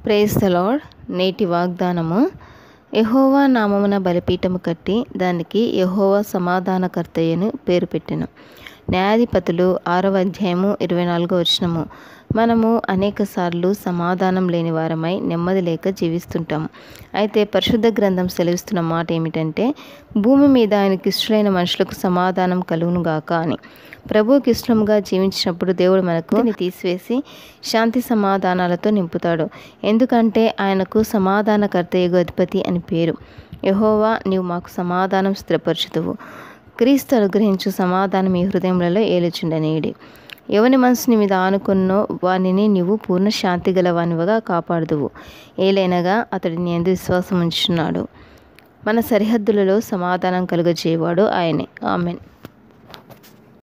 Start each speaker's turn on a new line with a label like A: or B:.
A: praise the lord నేటి వాగ్దానము యహోవా నామమున బలిపీఠము కట్టి దానికి యహోవా సమాధానకర్తయ్యను పేరు పెట్టెను న్యాయాధిపతులు ఆరవ అధ్యాయము ఇరవై నాలుగో వచనము మనము అనేక సార్లు సమాధానం లేని వారమై నెమ్మది లేక జీవిస్తుంటాము అయితే పరిశుద్ధ గ్రంథం సెలవిస్తున్న మాట ఏమిటంటే భూమి మీద ఆయనకి ఇష్టలైన మనుషులకు సమాధానం కలుగును గాక అని ప్రభువుకి ఇష్టంగా జీవించినప్పుడు దేవుడు మనకు దీన్ని తీసివేసి శాంతి సమాధానాలతో నింపుతాడు ఎందుకంటే ఆయనకు సమాధానకర్తయ్యగు అధిపతి అని పేరు యహోవా నీవు మాకు సమాధానం స్థిరపరచుదువు క్రీస్తు అనుగ్రహించు సమాధానం ఈ హృదయములలో ఏలుచుండనేడి ఎవని మనసుని మీద ఆనుకున్నో వానిని నీవు పూర్ణ శాంతి గల వానివగా కాపాడుదువు ఏలైనగా అతడిని ఎందు విశ్వాసం ఉంచున్నాడు మన సరిహద్దులలో సమాధానం కలుగజేవాడు ఆయనే ఆమెన్